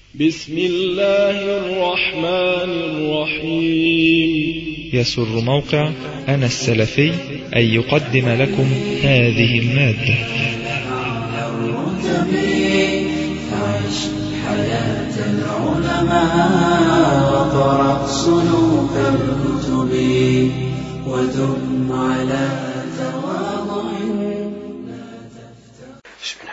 بسم الله الرحمن الرحيم يسر موقع أنا السلفي أن يقدم لكم هذه المادة الرتب فعش حياة العلماء وقرأ صنوف الكتب ودم على تواضع بسم الله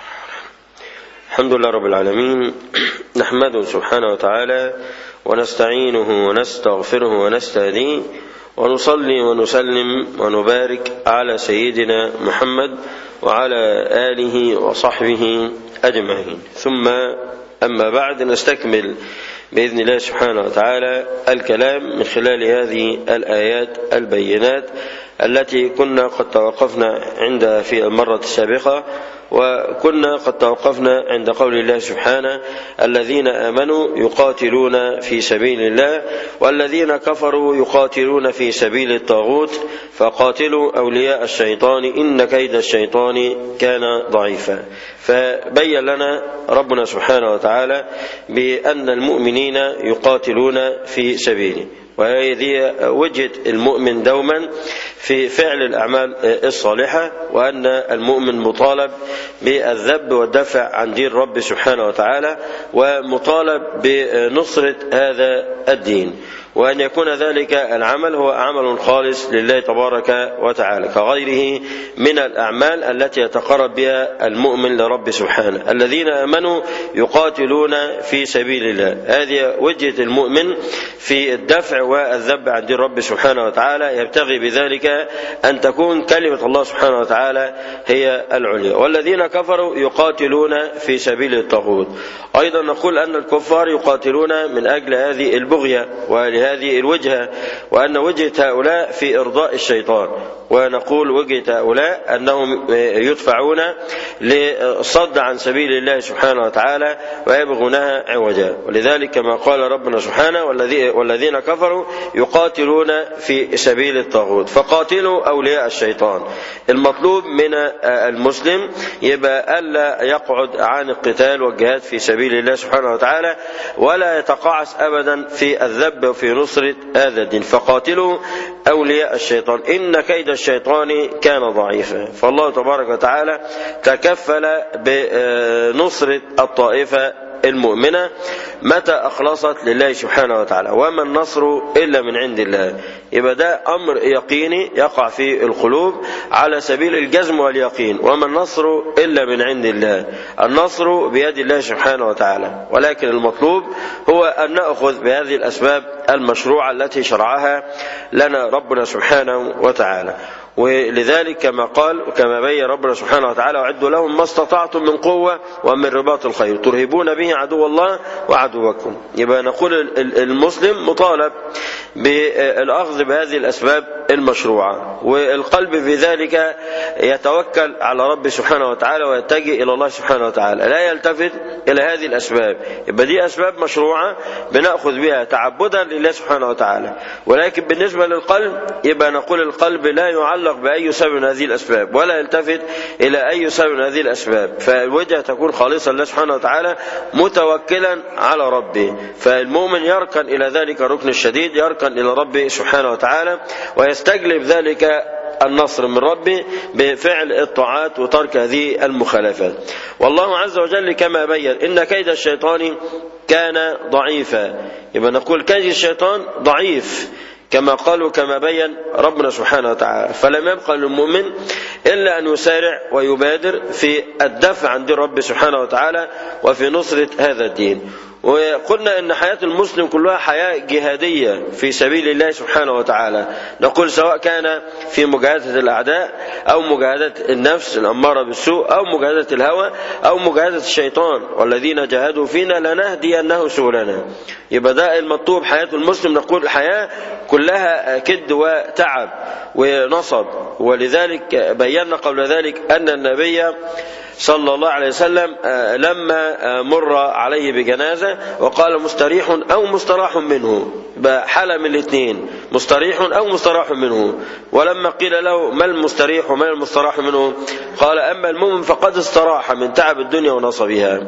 الحمد لله رب العالمين نحمده سبحانه وتعالى ونستعينه ونستغفره ونستهديه ونصلي ونسلم ونبارك على سيدنا محمد وعلى آله وصحبه أجمعين ثم أما بعد نستكمل بإذن الله سبحانه وتعالى الكلام من خلال هذه الآيات البينات التي كنا قد توقفنا عندها في المرة السابقة وكنا قد توقفنا عند قول الله سبحانه الذين آمنوا يقاتلون في سبيل الله والذين كفروا يقاتلون في سبيل الطاغوت فقاتلوا أولياء الشيطان إن كيد الشيطان كان ضعيفا فبين لنا ربنا سبحانه وتعالى بأن المؤمنين يقاتلون في سبيله وهذه وجهة المؤمن دوما في فعل الأعمال الصالحة وأن المؤمن مطالب بالذب والدفع عن دين رب سبحانه وتعالى ومطالب بنصرة هذا الدين وأن يكون ذلك العمل هو عمل خالص لله تبارك وتعالى كغيره من الأعمال التي يتقرب بها المؤمن لرب سبحانه الذين آمنوا يقاتلون في سبيل الله هذه وجهة المؤمن في الدفع والذب عن دين رب سبحانه وتعالى يبتغي بذلك أن تكون كلمة الله سبحانه وتعالى هي العليا والذين كفروا يقاتلون في سبيل الطاغوت أيضا نقول أن الكفار يقاتلون من أجل هذه البغية ولهذه هذه الوجهة وأن وجهة هؤلاء في إرضاء الشيطان ونقول وجهة هؤلاء أنهم يدفعون للصد عن سبيل الله سبحانه وتعالى ويبغونها عوجا ولذلك كما قال ربنا سبحانه والذين كفروا يقاتلون في سبيل الطاغوت فقاتلوا أولياء الشيطان المطلوب من المسلم يبقى ألا يقعد عن القتال والجهاد في سبيل الله سبحانه وتعالى ولا يتقاعس أبدا في الذب وفي نصرة هذا الدين فقاتلوا أولياء الشيطان إن كيد الشيطان كان ضعيفا فالله تبارك وتعالى تكفل بنصرة الطائفة المؤمنة متى أخلصت لله سبحانه وتعالى وما النصر إلا من عند الله يبقى ده أمر يقيني يقع في القلوب على سبيل الجزم واليقين وما النصر إلا من عند الله النصر بيد الله سبحانه وتعالى ولكن المطلوب هو أن نأخذ بهذه الأسباب المشروعة التي شرعها لنا ربنا سبحانه وتعالى ولذلك كما قال وكما بين ربنا سبحانه وتعالى وعدوا لهم ما استطعتم من قوة ومن رباط الخير ترهبون به عدو الله وعدوكم يبقى نقول المسلم مطالب بالأخذ بهذه الأسباب المشروعة والقلب في ذلك يتوكل على رب سبحانه وتعالى ويتجه إلى الله سبحانه وتعالى لا يلتفت إلى هذه الأسباب يبقى دي أسباب مشروعة بنأخذ بها تعبدا لله سبحانه وتعالى ولكن بالنسبة للقلب يبقى نقول القلب لا يعلق بأي سبب من هذه الأسباب ولا يلتفت إلى أي سبب من هذه الأسباب فالوجه تكون خالصة لله سبحانه وتعالى متوكلا على ربه فالمؤمن يركن إلى ذلك الركن الشديد يركن إلى ربه سبحانه وتعالى ويستجلب ذلك النصر من ربه بفعل الطاعات وترك هذه المخالفات والله عز وجل كما بين إن كيد الشيطان كان ضعيفا يبقى نقول كيد الشيطان ضعيف كما قال وكما بين ربنا سبحانه وتعالى فلم يبقى للمؤمن إلا أن يسارع ويبادر في الدفع عن دين رب سبحانه وتعالى وفي نصرة هذا الدين وقلنا ان حياة المسلم كلها حياة جهادية في سبيل الله سبحانه وتعالى نقول سواء كان في مجاهدة الأعداء أو مجاهدة النفس الأمارة بالسوء أو مجاهدة الهوى أو مجاهدة الشيطان والذين جاهدوا فينا لنهدينه سبلنا يبقى ده المطلوب حياة المسلم نقول الحياة كلها كد وتعب ونصب ولذلك بينا قبل ذلك أن النبي صلى الله عليه وسلم لما مر عليه بجنازة وقال مستريح أو مستراح منه حالة من الاثنين مستريح أو مستراح منه ولما قيل له ما المستريح وما المستراح منه قال أما المؤمن فقد استراح من تعب الدنيا ونصبها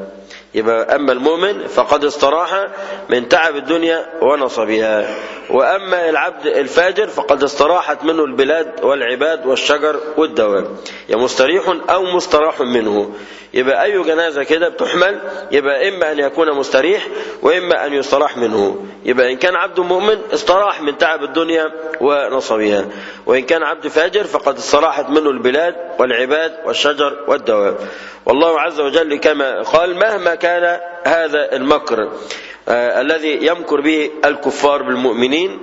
يبقى أما المؤمن فقد استراح من تعب الدنيا ونصبها وأما العبد الفاجر فقد استراحت منه البلاد والعباد والشجر والدواب يا مستريح أو مستراح منه يبقى أي جنازة كده بتحمل يبقى إما أن يكون مستريح وإما أن يستراح منه يبقى إن كان عبد مؤمن استراح من تعب الدنيا ونصبها وإن كان عبد فاجر فقد استراحت منه البلاد والعباد والشجر والدواب والله عز وجل كما قال مهما كان هذا المكر آه الذي يمكر به الكفار بالمؤمنين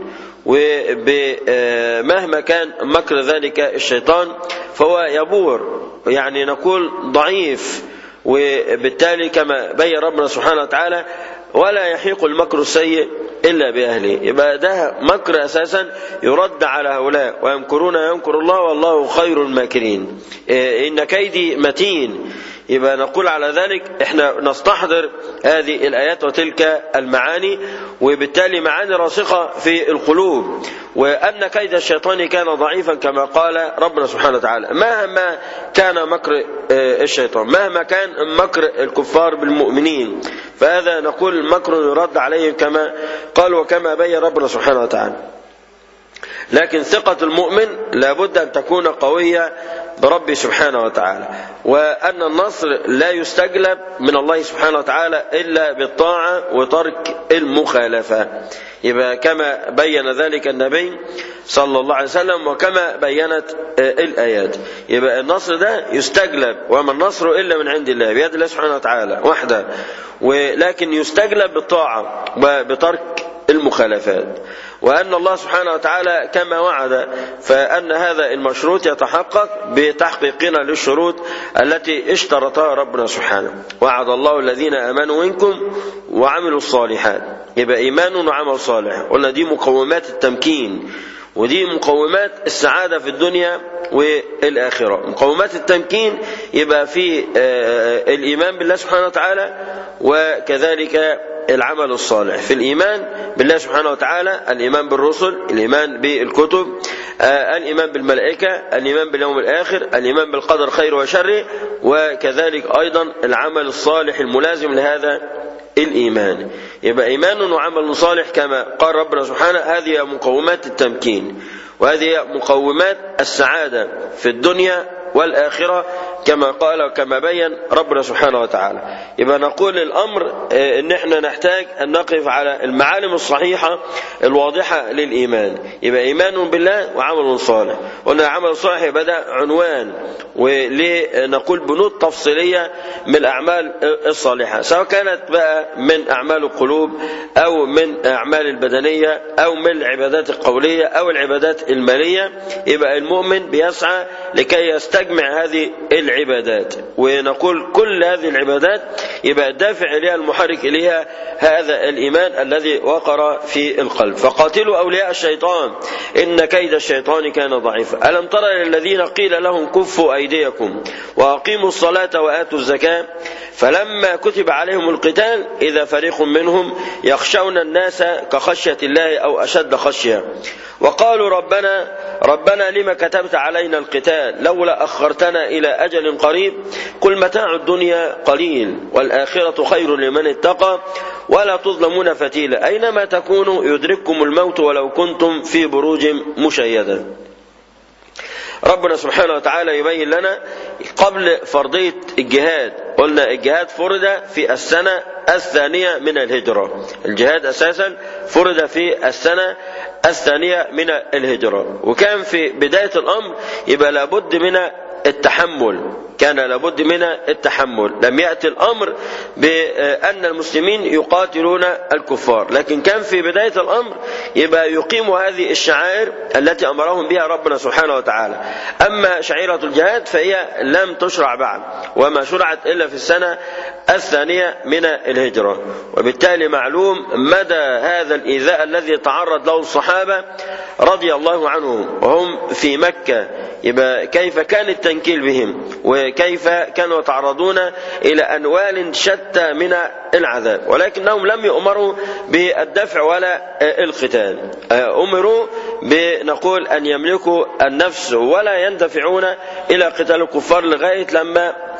ومهما كان مكر ذلك الشيطان فهو يبور يعني نقول ضعيف وبالتالي كما بين ربنا سبحانه وتعالى ولا يحيق المكر السيء إلا بأهله يبقى ده مكر أساسا يرد على هؤلاء ويمكرون يمكر الله والله خير الماكرين إن كيدي متين يبقى نقول على ذلك احنا نستحضر هذه الآيات وتلك المعاني وبالتالي معاني راسخة في القلوب وأن كيد الشيطان كان ضعيفا كما قال ربنا سبحانه وتعالى مهما كان مكر الشيطان مهما كان مكر الكفار بالمؤمنين فهذا نقول مكر يرد عليهم كما قال وكما بين ربنا سبحانه وتعالى لكن ثقة المؤمن لابد أن تكون قوية برب سبحانه وتعالى وأن النصر لا يستجلب من الله سبحانه وتعالى إلا بالطاعة وترك المخالفة يبقى كما بين ذلك النبي صلى الله عليه وسلم وكما بينت الآيات يبقى النصر ده يستجلب وما النصر إلا من عند الله بيد الله سبحانه وتعالى وحده ولكن يستجلب بالطاعة وبترك المخالفات وأن الله سبحانه وتعالى كما وعد فأن هذا المشروط يتحقق بتحقيقنا للشروط التي اشترطها ربنا سبحانه وعد الله الذين آمنوا منكم وعملوا الصالحات يبقى إيمان وعمل صالح قلنا دي مقومات التمكين ودي مقومات السعادة في الدنيا والآخرة مقومات التمكين يبقى في الإيمان بالله سبحانه وتعالى وكذلك العمل الصالح في الإيمان بالله سبحانه وتعالى الإيمان بالرسل الإيمان بالكتب آه الإيمان بالملائكة الإيمان باليوم الآخر الإيمان بالقدر خير وشر وكذلك أيضا العمل الصالح الملازم لهذا الإيمان يبقى إيمان وعمل صالح كما قال ربنا سبحانه هذه مقومات التمكين وهذه مقومات السعادة في الدنيا والآخرة كما قال وكما بين ربنا سبحانه وتعالى يبقى نقول الأمر ان احنا نحتاج ان نقف على المعالم الصحيحة الواضحة للإيمان يبقى إيمان بالله وعمل صالح قلنا العمل الصالح يبقى ده عنوان ولنقول بنود تفصيلية من الأعمال الصالحة سواء كانت بقى من أعمال القلوب أو من أعمال البدنية أو من العبادات القولية أو العبادات المالية يبقى المؤمن بيسعى لكي يستجمع هذه العبادات ونقول كل هذه العبادات يبقى الدافع إليها المحرك إليها هذا الإيمان الذي وقر في القلب فقاتلوا أولياء الشيطان إن كيد الشيطان كان ضعيفا ألم ترى للذين قيل لهم كفوا أيديكم وأقيموا الصلاة وآتوا الزكاة فلما كتب عليهم القتال إذا فريق منهم يخشون الناس كخشية الله أو أشد خشية وقالوا ربنا ربنا لما كتبت علينا القتال لولا أخرتنا إلى أجل قريب قل متاع الدنيا قليل والآخرة خير لمن اتقى ولا تظلمون فتيلا أينما تكونوا يدرككم الموت ولو كنتم في بروج مشيدة ربنا سبحانه وتعالى يبين لنا قبل فرضية الجهاد قلنا الجهاد فرض في السنة الثانية من الهجرة الجهاد أساسا فرض في السنة الثانية من الهجرة وكان في بداية الأمر يبقى لابد من التحمل كان لابد من التحمل لم يأتي الأمر بأن المسلمين يقاتلون الكفار لكن كان في بداية الأمر يبقى يقيموا هذه الشعائر التي أمرهم بها ربنا سبحانه وتعالى أما شعيرة الجهاد فهي لم تشرع بعد وما شرعت إلا في السنة الثانية من الهجرة وبالتالي معلوم مدى هذا الإيذاء الذي تعرض له الصحابة رضي الله عنهم وهم في مكة يبقى كيف كان التنكيل بهم وكيف كانوا يتعرضون إلى أنوال شتى من العذاب ولكنهم لم يؤمروا بالدفع ولا القتال أمروا بنقول أن يملكوا النفس ولا يندفعون إلى قتال الكفار لغاية لما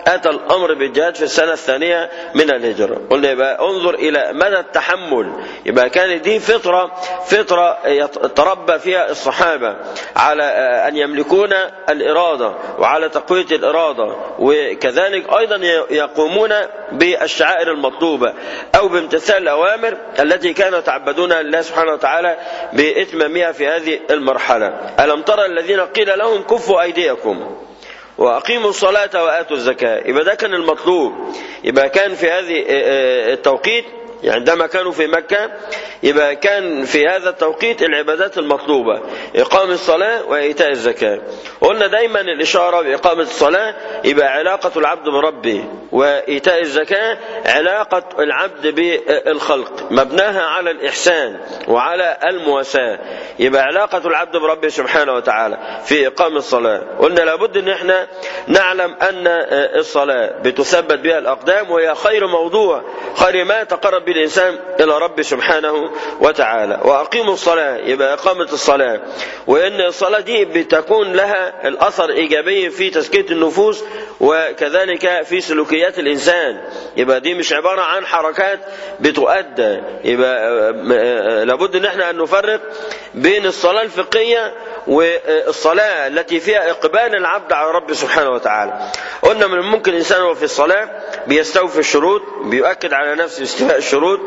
أتى الأمر بالجهاد في السنة الثانية من الهجرة قلنا يبقى انظر إلى مدى التحمل يبقى كانت دي فطرة فطرة تربى فيها الصحابة على أن يملكون الإرادة وعلى تقوية الإرادة وكذلك أيضا يقومون بالشعائر المطلوبة أو بامتثال الأوامر التي كانوا يتعبدون لله سبحانه وتعالى بإتمامها في هذه المرحلة ألم ترى الذين قيل لهم كفوا أيديكم وأقيموا الصلاة وآتوا الزكاة يبقى ده كان المطلوب يبقى كان في هذه التوقيت عندما كانوا في مكة يبقى كان في هذا التوقيت العبادات المطلوبة إقام الصلاة وإيتاء الزكاة قلنا دايما الإشارة بإقامة الصلاة يبقى علاقة العبد بربه وإيتاء الزكاة علاقة العبد بالخلق مبناها على الإحسان وعلى المواساة يبقى علاقة العبد بربه سبحانه وتعالى في إقام الصلاة قلنا لابد أن احنا نعلم أن الصلاة بتثبت بها الأقدام وهي خير موضوع خير ما يتقرب به الإنسان إلى رب سبحانه وتعالى وأقيموا الصلاة يبقى إقامة الصلاة وإن الصلاة دي بتكون لها الأثر إيجابي في تزكية النفوس وكذلك في سلوكيات الإنسان يبقى دي مش عبارة عن حركات بتؤدى يبقى لابد ان احنا ان نفرق بين الصلاة الفقهية والصلاة التي فيها إقبال العبد على رب سبحانه وتعالى قلنا من الممكن الإنسان وهو في الصلاة بيستوفي الشروط بيؤكد على نفسه استيفاء الشروط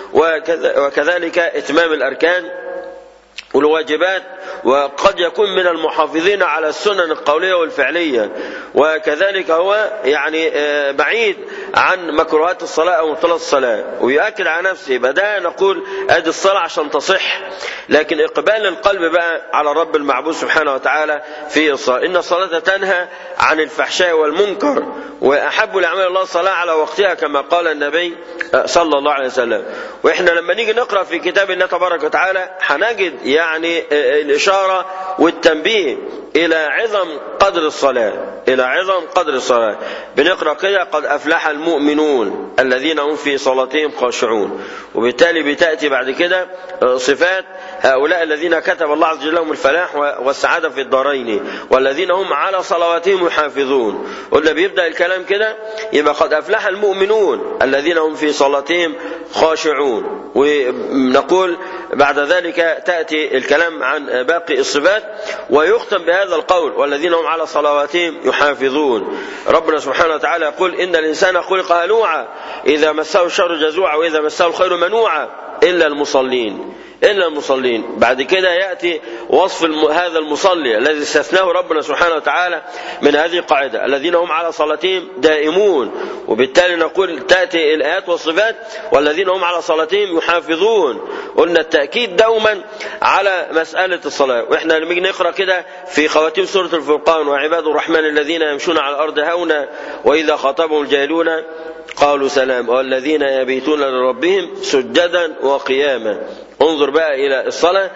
وكذلك إتمام الأركان والواجبات وقد يكون من المحافظين على السنن القولية والفعلية وكذلك هو يعني بعيد عن مكروهات الصلاة أو مبطلات الصلاة ويؤكد على نفسه يبقى ده نقول أدي الصلاة عشان تصح لكن إقبال القلب بقى على الرب المعبود سبحانه وتعالى في الصلاة إن الصلاة تنهى عن الفحشاء والمنكر وأحب لأعمال الله الصلاة على وقتها كما قال النبي صلى الله عليه وسلم وإحنا لما نيجي نقرأ في كتاب الله تبارك وتعالى هنجد يعني الإشارة والتنبيه إلى عظم قدر الصلاة إلى عظم قدر الصلاة بنقرأ كده قد أفلح المؤمنون الذين هم في صلاتهم خاشعون وبالتالي بتأتي بعد كده صفات هؤلاء الذين كتب الله عز وجل لهم الفلاح والسعادة في الدارين والذين هم على صلواتهم يحافظون قلنا بيبدأ الكلام كده يبقى قد أفلح المؤمنون الذين هم في صلاتهم خاشعون ونقول بعد ذلك تأتي الكلام عن باقي الصفات ويختم بهذا القول والذين هم على صلواتهم يحافظون ربنا سبحانه وتعالى يقول إن الإنسان خلق هلوعا إذا مسه الشر جزوعا وإذا مسه الخير منوعا إلا المصلين إلا المصلين بعد كده يأتي وصف الم... هذا المصلي الذي استثناه ربنا سبحانه وتعالى من هذه القاعدة الذين هم على صلاتهم دائمون وبالتالي نقول تأتي الآيات والصفات والذين هم على صلاتهم يحافظون قلنا التأكيد دوما على مسألة الصلاة وإحنا لما نيجي نقرأ كده في خواتيم سورة الفرقان وعباد الرحمن الذين يمشون على الأرض هونا وإذا خاطبهم الجاهلون قالوا سلام والذين يبيتون لربهم سجدا وقياما انظر بقى إلى الصلاة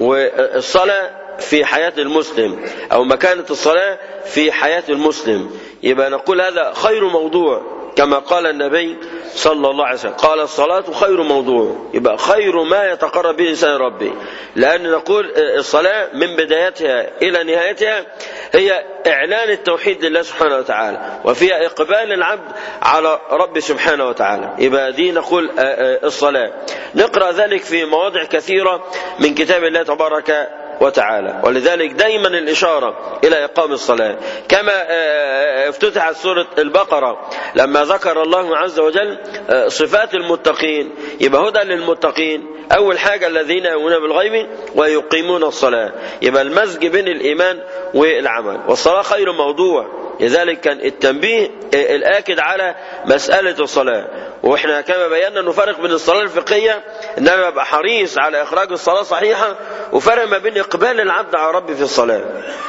والصلاة في حياة المسلم أو مكانة الصلاة في حياة المسلم يبقى نقول هذا خير موضوع كما قال النبي صلى الله عليه وسلم قال الصلاة خير موضوع يبقى خير ما يتقرب به الإنسان ربي لأن نقول الصلاة من بدايتها إلى نهايتها هي إعلان التوحيد لله سبحانه وتعالى وفيها إقبال العبد على رب سبحانه وتعالى يبقى دي نقول الصلاة نقرأ ذلك في مواضع كثيرة من كتاب الله تبارك وتعالى ولذلك دايما الإشارة إلى إقام الصلاة كما افتتحت سورة البقرة لما ذكر الله عز وجل صفات المتقين يبقى هدى للمتقين أول حاجة الذين يؤمنون بالغيب ويقيمون الصلاة يبقى المزج بين الإيمان والعمل والصلاة خير موضوع لذلك كان التنبيه الآكد على مسألة الصلاة واحنا كما بينا نفرق بين الصلاة الفقهية ان انا ببقى حريص على اخراج الصلاة صحيحة وفرق ما بين اقبال العبد على ربي في الصلاة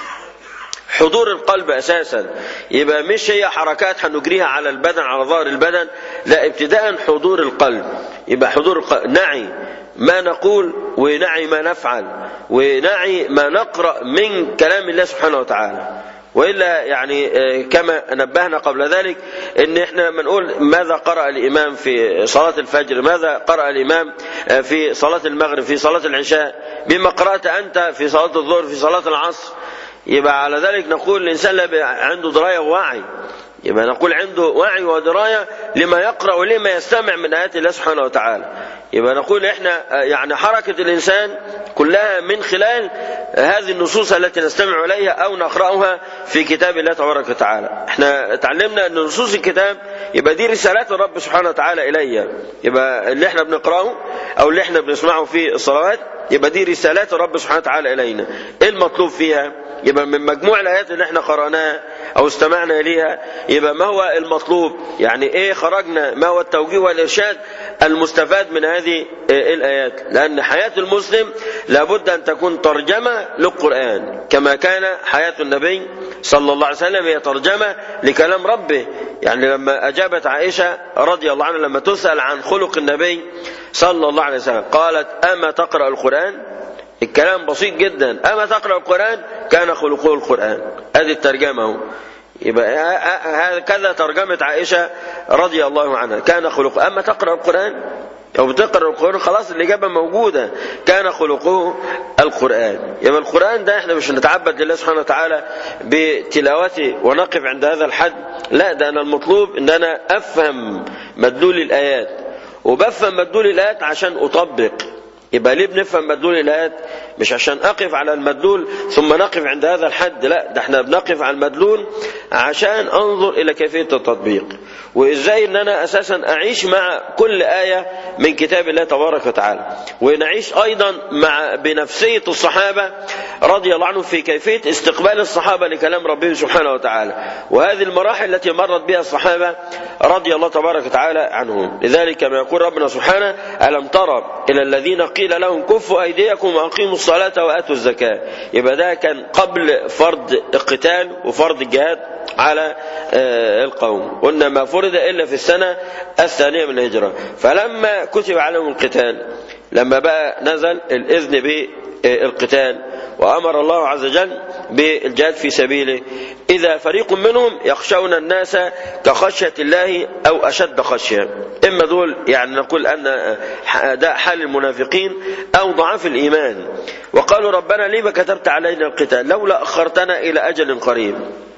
حضور القلب اساسا يبقى مش هي حركات هنجريها على البدن على ظهر البدن لا ابتداء حضور القلب يبقى حضور القلب نعي ما نقول ونعي ما نفعل ونعي ما نقرأ من كلام الله سبحانه وتعالى والا يعني كما نبهنا قبل ذلك ان احنا لما نقول ماذا قرأ الامام في صلاة الفجر ماذا قرأ الامام في صلاة المغرب في صلاة العشاء بما قرأت انت في صلاة الظهر في صلاة العصر يبقى على ذلك نقول الانسان لا عنده دراية ووعي يبقى نقول عنده وعي ودراية لما يقرأ ولما يستمع من آيات الله سبحانه وتعالى يبقى نقول احنا يعني حركة الإنسان كلها من خلال هذه النصوص التي نستمع إليها أو نقرأها في كتاب الله تبارك وتعالى احنا تعلمنا أن نصوص الكتاب يبقى دي رسالات الرب سبحانه وتعالى إلي يبقى اللي احنا بنقرأه أو اللي احنا بنسمعه في الصلوات يبقى دي رسالات الرب سبحانه وتعالى إلينا ايه المطلوب فيها يبقى من مجموع الآيات اللي احنا قرأناها أو استمعنا إليها يبقى ما هو المطلوب يعني إيه خرجنا ما هو التوجيه والإرشاد المستفاد من هذه الآيات لأن حياة المسلم لابد أن تكون ترجمة للقرآن كما كان حياة النبي صلى الله عليه وسلم هي ترجمة لكلام ربه يعني لما أجابت عائشة رضي الله عنها لما تسأل عن خلق النبي صلى الله عليه وسلم قالت أما تقرأ القرآن الكلام بسيط جدا أما تقرأ القرآن كان خلقه القرآن هذه الترجمة هو يبقى هكذا ترجمة عائشة رضي الله عنها كان خلقه أما تقرأ القرآن أو بتقرأ القرآن خلاص الإجابة موجودة كان خلقه القرآن يبقى القرآن ده احنا مش نتعبد لله سبحانه وتعالى بتلاوته ونقف عند هذا الحد لا ده أنا المطلوب إن أنا أفهم مدلول الآيات وبفهم مدلول الآيات عشان أطبق يبقى ليه بنفهم مدلول الآيات مش عشان أقف على المدلول ثم نقف عند هذا الحد لا ده احنا بنقف على المدلول عشان أنظر إلى كيفية التطبيق وإزاي أن أنا أساسا أعيش مع كل آية من كتاب الله تبارك وتعالى ونعيش أيضا مع بنفسية الصحابة رضي الله عنهم في كيفية استقبال الصحابة لكلام ربهم سبحانه وتعالى وهذه المراحل التي مرت بها الصحابة رضي الله تبارك وتعالى عنهم لذلك كما يقول ربنا سبحانه ألم ترى إلى الذين قيل لهم كفوا أيديكم وأقيموا الصلاة وآتوا الزكاة يبقى ده كان قبل فرض القتال وفرض الجهاد على القوم قلنا ما فرض إلا في السنة الثانية من الهجرة فلما كتب عليهم القتال لما بقى نزل الإذن بالقتال وأمر الله عز وجل بالجهاد في سبيله إذا فريق منهم يخشون الناس كخشية الله أو أشد خشية إما دول يعني نقول أن ده حال المنافقين أو ضعاف الإيمان وقالوا ربنا لما كتبت علينا القتال لولا أخرتنا إلى أجل قريب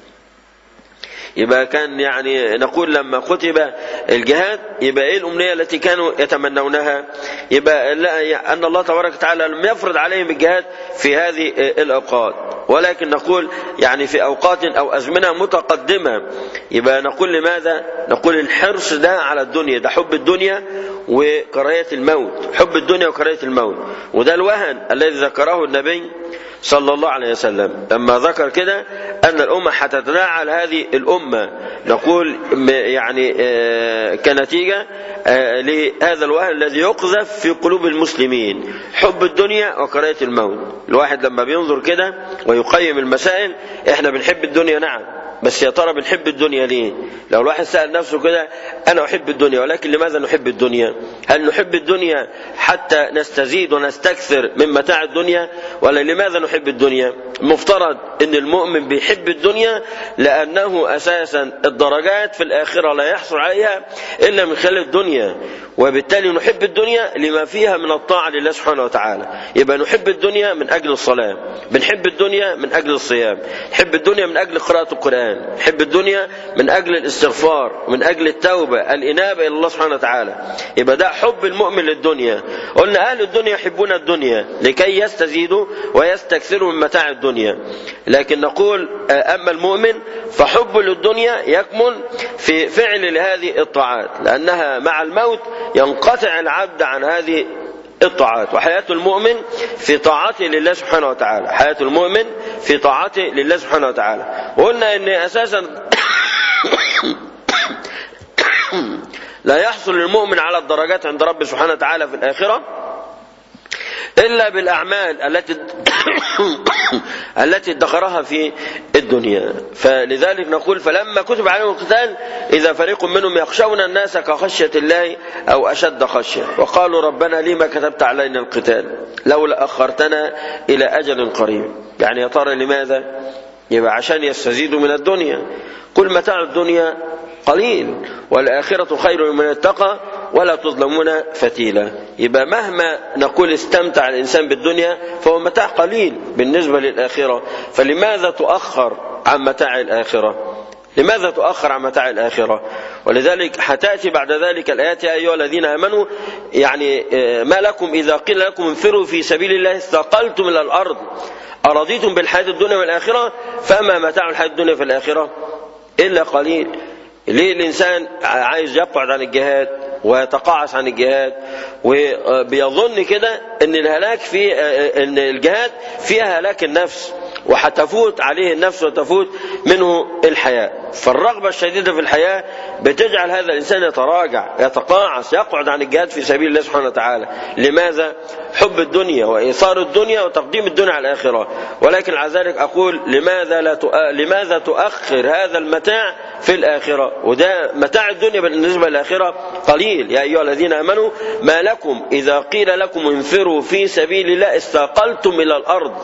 يبقى كان يعني نقول لما كتب الجهاد يبقى ايه الامنيه التي كانوا يتمنونها يبقى لا ان الله تبارك وتعالى لم يفرض عليهم الجهاد في هذه الاوقات ولكن نقول يعني في اوقات او ازمنه متقدمه يبقى نقول لماذا نقول الحرص ده على الدنيا ده حب الدنيا وكراهيه الموت حب الدنيا وكراهيه الموت وده الوهن الذي ذكره النبي صلى الله عليه وسلم لما ذكر كده أن الأمة حتتناعل هذه الأمة نقول يعني كنتيجة لهذا الوهن الذي يقذف في قلوب المسلمين حب الدنيا وكراهية الموت الواحد لما بينظر كده ويقيم المسائل احنا بنحب الدنيا نعم بس يا ترى بنحب الدنيا ليه لو الواحد سأل نفسه كده أنا أحب الدنيا ولكن لماذا نحب الدنيا هل نحب الدنيا حتى نستزيد ونستكثر من متاع الدنيا ولا لماذا نحب الدنيا مفترض أن المؤمن بيحب الدنيا لأنه أساسا الدرجات في الآخرة لا يحصل عليها إلا من خلال الدنيا وبالتالي نحب الدنيا لما فيها من الطاعة لله سبحانه وتعالى يبقى نحب الدنيا من أجل الصلاة بنحب الدنيا من أجل الصيام نحب الدنيا من أجل قراءة القرآن نحب الدنيا من أجل الاستغفار من أجل التوبة الإنابة إلى الله سبحانه وتعالى يبقى ده حب المؤمن للدنيا قلنا أهل الدنيا يحبون الدنيا لكي يستزيدوا ويستكثروا من متاع الدنيا لكن نقول أما المؤمن فحب للدنيا يكمن في فعل لهذه الطاعات لأنها مع الموت ينقطع العبد عن هذه الطاعات وحياة المؤمن في طاعته لله سبحانه وتعالى حياة المؤمن في طاعته لله سبحانه وتعالى وقلنا ان اساسا لا يحصل للمؤمن على الدرجات عند رب سبحانه وتعالى في الآخرة إلا بالأعمال التي التي ادخرها في الدنيا فلذلك نقول فلما كتب عليهم القتال إذا فريق منهم يخشون الناس كخشية الله أو أشد خشية وقالوا ربنا لما كتبت علينا القتال لولا أخرتنا إلى أجل قريب يعني يا ترى لماذا يبقى عشان يستزيدوا من الدنيا كل متاع الدنيا قليل والآخرة خير من اتقى ولا تظلمون فتيلا يبقى مهما نقول استمتع الإنسان بالدنيا فهو متاع قليل بالنسبة للآخرة فلماذا تؤخر عن متاع الآخرة لماذا تؤخر عن متاع الآخرة ولذلك حتأتي بعد ذلك الآيات يا أيها الذين آمنوا يعني ما لكم إذا قيل لكم انفروا في سبيل الله استقلتم إلى الأرض أرضيتم بالحياة الدنيا والآخرة فما متاع الحياة الدنيا في الآخرة إلا قليل ليه الإنسان عايز يبعد عن الجهاد ويتقاعس عن الجهاد وبيظن كده ان الهلاك في ان الجهاد فيها هلاك النفس وحتفوت عليه النفس وتفوت منه الحياة فالرغبة الشديدة في الحياة بتجعل هذا الإنسان يتراجع يتقاعس يقعد عن الجهاد في سبيل الله سبحانه وتعالى لماذا؟ حب الدنيا وإيثار الدنيا وتقديم الدنيا على الآخرة ولكن على ذلك أقول لماذا, لا لماذا تؤخر هذا المتاع في الآخرة وده متاع الدنيا بالنسبة للآخرة قليل يا أيها الذين آمنوا ما لكم إذا قيل لكم انفروا في سبيل الله استقلتم إلى الأرض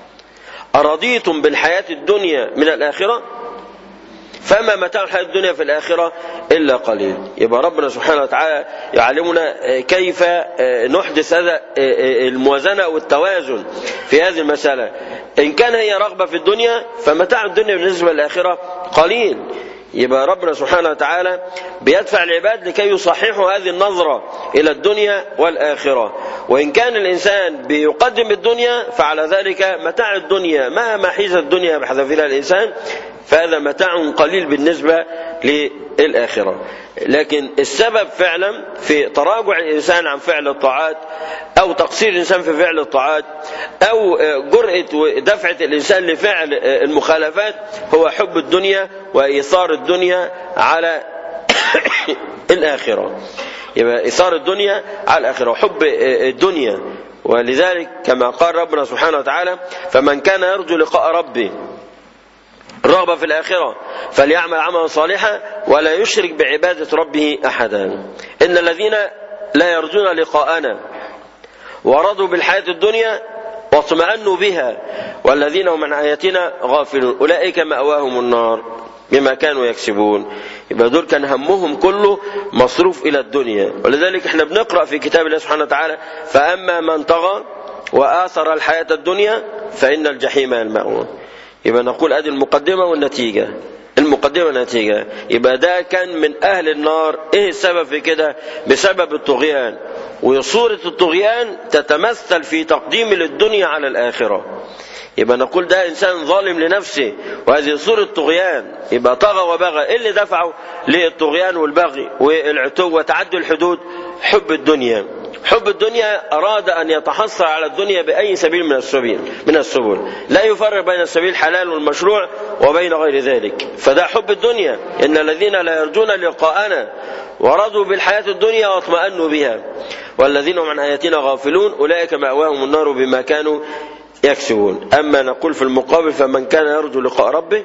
أرضيتم بالحياة الدنيا من الآخرة فما متاع الحياة الدنيا في الآخرة إلا قليل يبقى ربنا سبحانه وتعالى يعلمنا كيف نحدث هذا الموازنة والتوازن في هذه المسألة إن كان هي رغبة في الدنيا فمتاع الدنيا بالنسبة للآخرة قليل يبقى ربنا سبحانه وتعالى بيدفع العباد لكي يصححوا هذه النظرة إلى الدنيا والآخرة وإن كان الإنسان بيقدم الدنيا فعلى ذلك متاع الدنيا مهما حيز الدنيا بحذافيرها الإنسان فهذا متاع قليل بالنسبة للآخرة لكن السبب فعلا في تراجع الإنسان عن فعل الطاعات أو تقصير الإنسان في فعل الطاعات أو جرأة ودفعة الإنسان لفعل المخالفات هو حب الدنيا وإيثار الدنيا على الآخرة يبقى إيثار الدنيا على الآخرة وحب الدنيا ولذلك كما قال ربنا سبحانه وتعالى فمن كان يرجو لقاء ربه الرغبة في الآخرة فليعمل عملا صالحا ولا يشرك بعبادة ربه أحدا إن الذين لا يرجون لقاءنا ورضوا بالحياة الدنيا واطمأنوا بها والذين هم عن آياتنا غافلون أولئك مأواهم النار بما كانوا يكسبون يبقى دول كان همهم كله مصروف إلى الدنيا ولذلك احنا بنقرأ في كتاب الله سبحانه وتعالى فأما من طغى وآثر الحياة الدنيا فإن الجحيم المأوى يبقى نقول ادي المقدمة والنتيجة المقدمة والنتيجة يبقى ده كان من أهل النار إيه السبب في كده بسبب الطغيان وصورة الطغيان تتمثل في تقديم للدنيا على الآخرة يبقى نقول ده إنسان ظالم لنفسه وهذه صورة طغيان يبقى طغى وبغى إيه اللي دفعه للطغيان والبغي والعتو وتعدي الحدود حب الدنيا حب الدنيا أراد أن يتحصل على الدنيا بأي سبيل من السبيل من السبل لا يفرق بين السبيل الحلال والمشروع وبين غير ذلك فده حب الدنيا إن الذين لا يرجون لقاءنا ورضوا بالحياة الدنيا واطمأنوا بها والذين هم عن آياتنا غافلون أولئك مأواهم النار بما كانوا يكسبون أما نقول في المقابل فمن كان يرجو لقاء ربه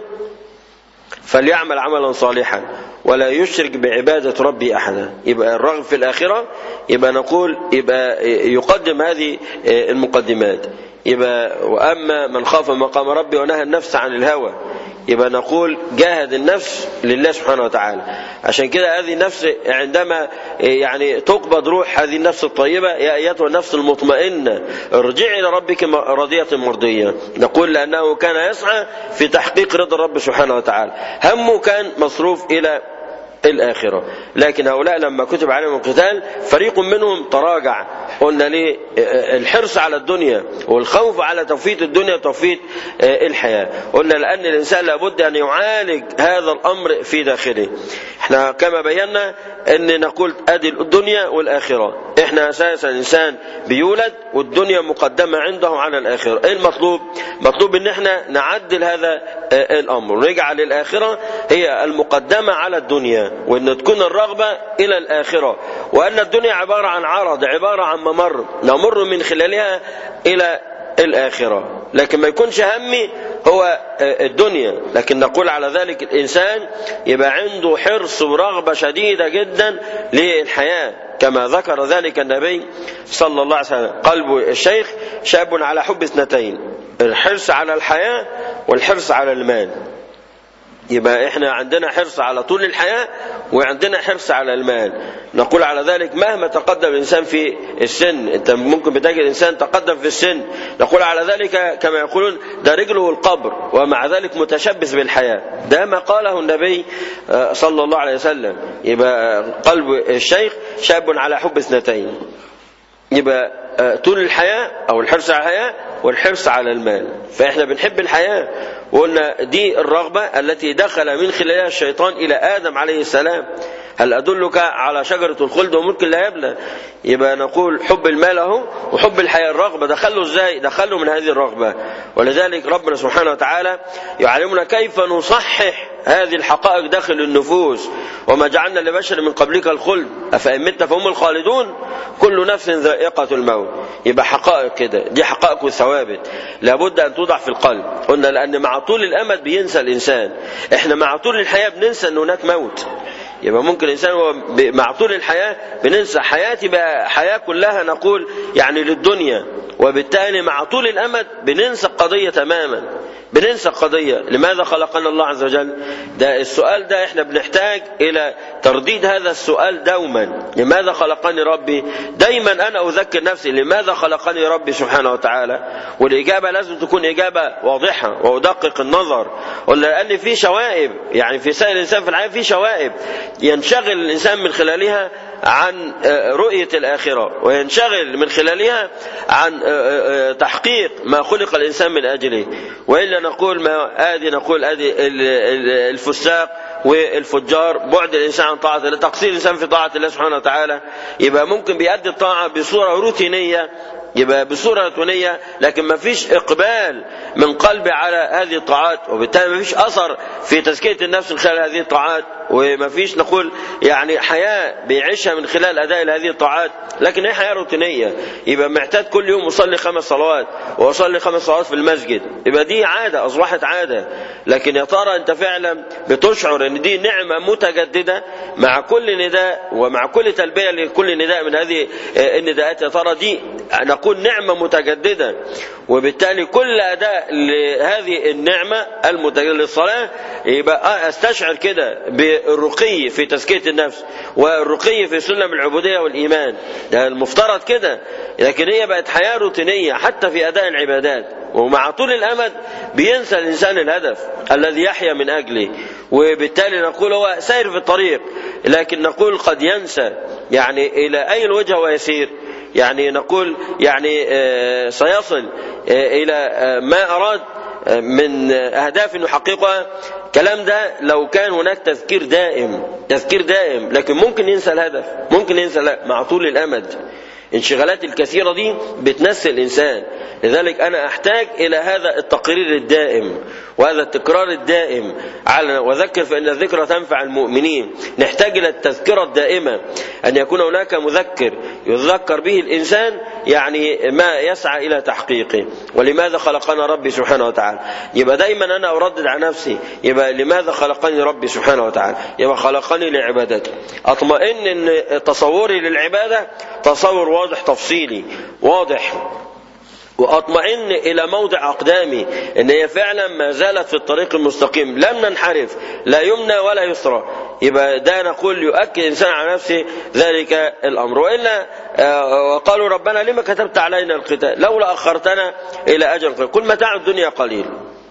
فليعمل عملا صالحا ولا يشرك بعبادة ربه أحدا يبقى الرغب في الآخرة يبقى نقول يبقى يقدم هذه المقدمات يبقى وأما من خاف مقام ربه ونهى النفس عن الهوى يبقى نقول جاهد النفس لله سبحانه وتعالى عشان كده هذه النفس عندما يعني تقبض روح هذه النفس الطيبة يا أيتها النفس المطمئنة ارجعي إلى ربك راضية مرضية نقول لأنه كان يسعى في تحقيق رضا الرب سبحانه وتعالى همه كان مصروف إلى الآخرة لكن هؤلاء لما كتب عليهم القتال فريق منهم تراجع قلنا ليه الحرص على الدنيا والخوف على توفيت الدنيا وتوفيت الحياة قلنا لأن الإنسان لابد أن يعالج هذا الأمر في داخله احنا كما بينا أن نقول أدي الدنيا والآخرة احنا أساسا إنسان بيولد والدنيا مقدمة عنده على الآخرة ايه المطلوب مطلوب ان احنا نعدل هذا الأمر ونجعل الآخرة هي المقدمة على الدنيا وان تكون الرغبة الى الاخرة وان الدنيا عبارة عن عرض عبارة عن ممر نمر من خلالها الى الاخرة لكن ما يكونش همي هو الدنيا لكن نقول على ذلك الانسان يبقى عنده حرص ورغبة شديدة جدا للحياة كما ذكر ذلك النبي صلى الله عليه وسلم قلب الشيخ شاب على حب اثنتين الحرص على الحياة والحرص على المال يبقى احنا عندنا حرص على طول الحياة وعندنا حرص على المال نقول على ذلك مهما تقدم الإنسان في السن انت ممكن بتجد الإنسان تقدم في السن نقول على ذلك كما يقولون ده رجله القبر ومع ذلك متشبث بالحياة ده ما قاله النبي صلى الله عليه وسلم يبقى قلب الشيخ شاب على حب اثنتين يبقى طول الحياة أو الحرص على الحياة والحرص على المال فإحنا بنحب الحياة وقلنا دي الرغبة التي دخل من خلالها الشيطان إلى آدم عليه السلام هل أدلك على شجرة الخلد وملك لا يبلى يبقى نقول حب المال اهو وحب الحياة الرغبة دخلوا ازاي دخلوا من هذه الرغبة ولذلك ربنا سبحانه وتعالى يعلمنا كيف نصحح هذه الحقائق داخل النفوس وما جعلنا لبشر من قبلك الخلد أفإن مت فهم الخالدون كل نفس ذائقة الموت يبقى حقائق كده دي حقائق وثوابت لابد أن توضع في القلب قلنا لأن مع طول الأمد بينسى الإنسان احنا مع طول الحياة بننسى أن هناك موت يبقى ممكن الانسان هو مع طول الحياه بننسى حياتي بقى حياه كلها نقول يعني للدنيا وبالتالي مع طول الامد بننسى القضيه تماما بننسى القضيه لماذا خلقنا الله عز وجل ده السؤال ده احنا بنحتاج الى ترديد هذا السؤال دوما لماذا خلقني ربي دايما انا اذكر نفسي لماذا خلقني ربي سبحانه وتعالى والاجابه لازم تكون اجابه واضحه وادقق النظر قلنا لان في شوائب يعني في سائر الانسان في الحياه في شوائب ينشغل الانسان من خلالها عن رؤية الآخرة وينشغل من خلالها عن تحقيق ما خلق الإنسان من أجله وإلا نقول ما آدي نقول آدي الفساق والفجار بعد الإنسان عن طاعة الله تقصير الإنسان في طاعة الله سبحانه وتعالى يبقى ممكن بيأدي الطاعة بصورة روتينية يبقى بصورة روتينية لكن ما فيش إقبال من قلبه على هذه الطاعات وبالتالي ما فيش أثر في تزكية النفس من خلال هذه الطاعات وما فيش نقول يعني حياة بيعيشها من خلال أداء هذه الطاعات لكن هي حياة روتينية يبقى معتاد كل يوم أصلي خمس صلوات وأصلي خمس صلوات في المسجد يبقى دي عادة أصبحت عادة لكن يا ترى أنت فعلا بتشعر أن دي نعمة متجددة مع كل نداء ومع كل تلبية لكل نداء من هذه النداءات يا ترى دي نقول نعمة متجددة وبالتالي كل أداء لهذه النعمة المتجددة للصلاة يبقى أستشعر كده بالرقي في تزكية النفس والرقي في سلم العبودية والإيمان ده المفترض كده لكن هي بقت حياة روتينية حتى في أداء العبادات ومع طول الأمد بينسى الإنسان الهدف الذي يحيا من أجله وبالتالي نقول هو سير في الطريق لكن نقول قد ينسى يعني إلى أي الوجه ويسير يعني نقول يعني سيصل إلى ما أراد من أهداف يحققها الكلام ده لو كان هناك تذكير دائم تذكير دائم لكن ممكن ينسى الهدف ممكن ينسى لا مع طول الأمد انشغالات الكثيرة دي بتنسي الإنسان لذلك أنا أحتاج إلى هذا التقرير الدائم وهذا التكرار الدائم على وذكر فإن الذكرى تنفع المؤمنين نحتاج إلى التذكرة الدائمة أن يكون هناك مذكر يذكر به الإنسان يعني ما يسعى إلى تحقيقه ولماذا خلقنا ربي سبحانه وتعالى يبقى دايما أنا أردد على نفسي يبقى لماذا خلقني ربي سبحانه وتعالى يبقى خلقني لعبادته أطمئن أن تصوري للعبادة تصور واضح تفصيلي واضح واطمئن الى موضع اقدامي ان هي فعلا ما زالت في الطريق المستقيم لم ننحرف لا يمنى ولا يسرى يبقى ده نقول يؤكد الانسان على نفسه ذلك الامر والا وقالوا ربنا لما كتبت علينا القتال لولا اخرتنا الى اجل قليل كل متاع الدنيا قليل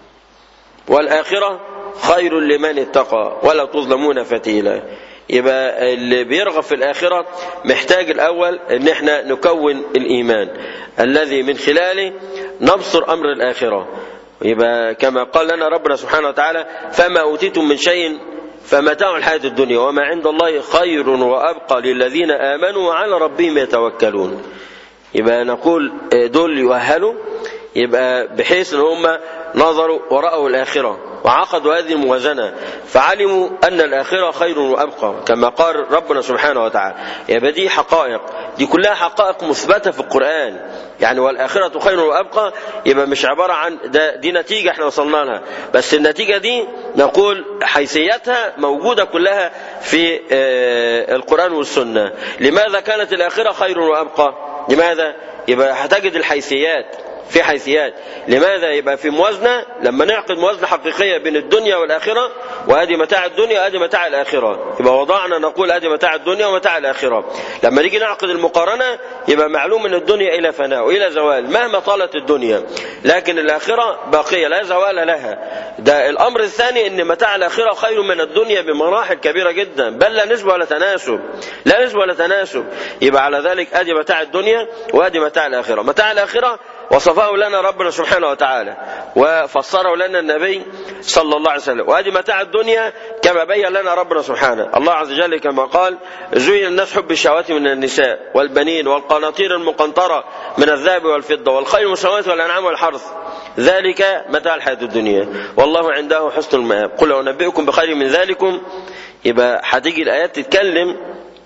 والاخره خير لمن اتقى ولا تظلمون فتيلا يبقى اللي بيرغب في الآخرة محتاج الأول أن احنا نكون الإيمان الذي من خلاله نبصر أمر الآخرة يبقى كما قال لنا ربنا سبحانه وتعالى فما أوتيتم من شيء فمتاع الحياة الدنيا وما عند الله خير وأبقى للذين آمنوا وعلى ربهم يتوكلون يبقى نقول دول يؤهلوا يبقى بحيث ان هم نظروا ورأوا الآخرة وعقدوا هذه الموازنة فعلموا أن الآخرة خير وأبقى كما قال ربنا سبحانه وتعالى يبقى دي حقائق دي كلها حقائق مثبتة في القرآن يعني والآخرة خير وأبقى يبقى مش عبارة عن ده دي نتيجة احنا وصلنا لها بس النتيجة دي نقول حيثيتها موجودة كلها في القرآن والسنة لماذا كانت الآخرة خير وأبقى لماذا يبقى هتجد الحيثيات في حيثيات لماذا يبقى في موازنة لما نعقد موازنة حقيقية بين الدنيا والآخرة وادي متاع الدنيا وادي متاع الاخره يبقى وضعنا نقول ادي متاع الدنيا ومتاع الاخره لما نيجي نعقد المقارنه يبقى معلوم ان الدنيا الى فناء والى زوال مهما طالت الدنيا لكن الاخره باقيه لا زوال لها ده الامر الثاني ان متاع الاخره خير من الدنيا بمراحل كبيره جدا بل لا نسبه ولا تناسب لا نسبه ولا تناسب يبقى على ذلك ادي متاع الدنيا وادي متاع الاخره متاع الاخره وصفه لنا ربنا سبحانه وتعالى وفسره لنا النبي صلى الله عليه وسلم وهذه متاع الدنيا كما بين لنا ربنا سبحانه الله عز وجل كما قال زين الناس حب الشهوات من النساء والبنين والقناطير المقنطرة من الذهب والفضة والخيل المسومات والأنعام والحرث ذلك متاع الحياة الدنيا والله عنده حسن المآب قل أنبئكم بخير من ذلكم يبقى هتيجي الآيات تتكلم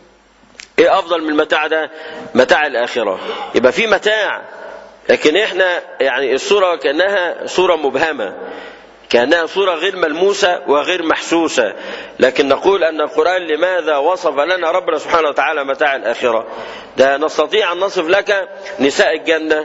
ايه افضل من المتاع ده متاع الاخره يبقى في متاع لكن احنا يعني الصوره كانها صوره مبهمه كانها صوره غير ملموسه وغير محسوسه لكن نقول ان القران لماذا وصف لنا ربنا سبحانه وتعالى متاع الاخره ده نستطيع ان نصف لك نساء الجنه